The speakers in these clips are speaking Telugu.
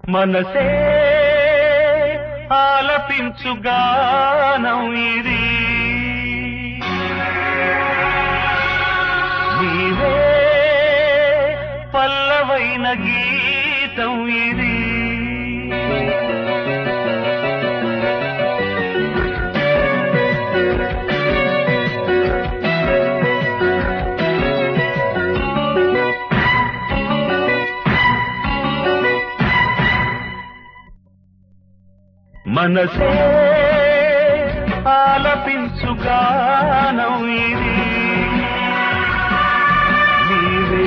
మనసే ఆలపించుగానం ఇది నీవే పల్లవైన గీతం ఇది మనసే ఆలపించుగానం ఇది నీవే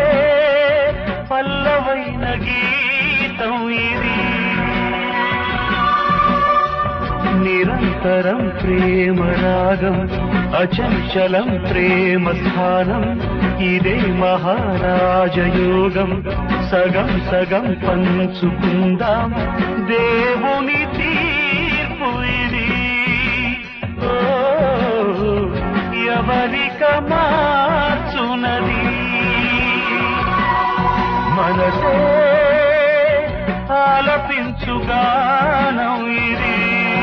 పల్లవైన గీతం ఇది నిరంతరం ప్రేమ రాగం అచంచలం ప్రేమ స్థానం ఇదే మహారాజయోగం సగం సగం పంచుకుందాం దేవుని తీర్పు ఇది ఓ, ఎవరిక మార్చునది మనసే ఆలపించుగానం ఇది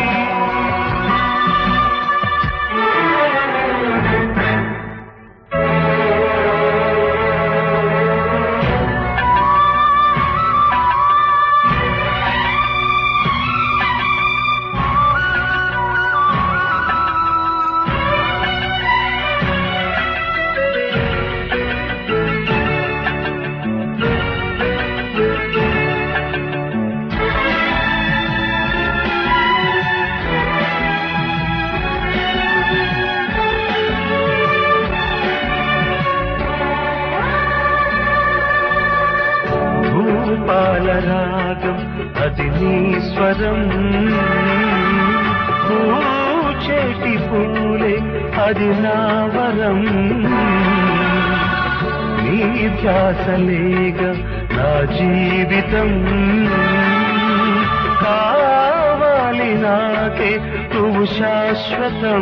భూపాల రాగం అది నీ స్వరం పూచేటి పూలే అది నా వరం నీ ధ్యాసలేగ నా జీవితం కావాలి నాకే నువ్వు శాశ్వతం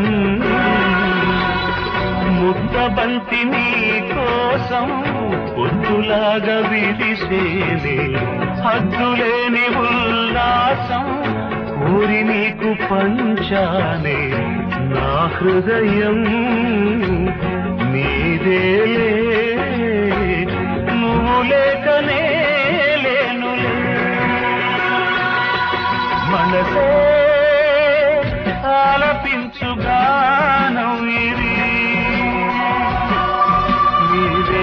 ముద్దబంతి నీ కోసం పొద్దులాగా విడిసేనే హద్దులేని ఉల్లాసం కోరి నీకు పంచానే నా హృదయం నీదేలే నువ్వు లేకనే లేనులే మనసే ఆలపించుగానం ఇది నీవే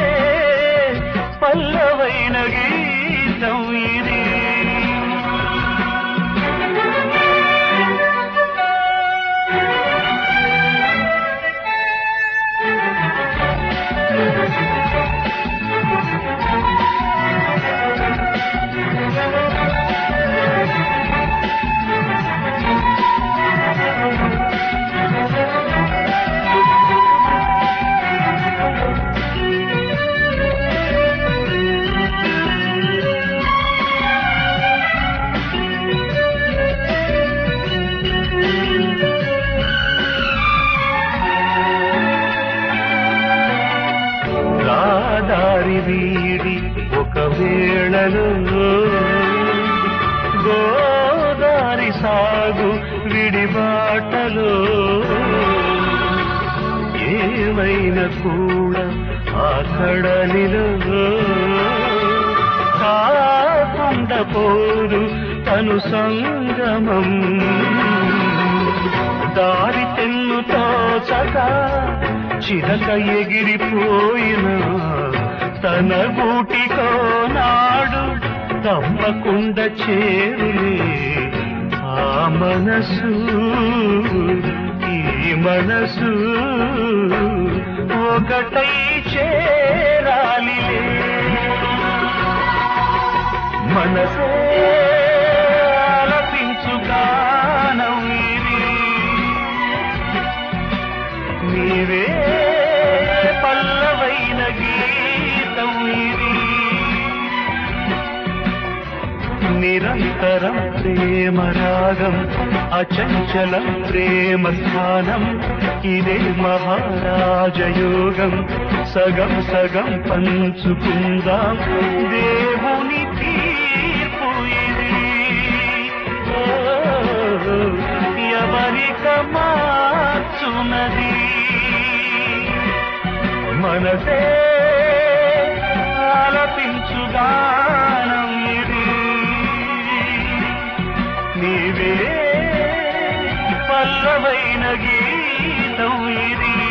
పల్లవైన గీతం ఇది రాదారి వీడి ఒక వేళలో గోదారి సాగు విడిబాటలో ఏమైనా కూడా ఆ కడలిలో కాకుండా పోరు తను సంగమం దారి తెన్నుతో చక చిరక ఎగిరిపోయిన తన గూటికో నాడు తప్పకుండా చేరులే ఆ మనసు ఈ మనసు ఒకటై చేరాలిలే మనసే ఆలపించుగానం ఇది నీవే పల్లవైన గీతం ఇది నిరంతరం ప్రేమ రాగం అచంచలం ప్రేమ స్థానం ఇదే మహారాజయోగం సగం సగం పంచుకుందాం దేవుని తీర్పు ఉన్నది మనసే ఆలపించుగానం ఇది నీవే పల్లవైన గీతం ఇది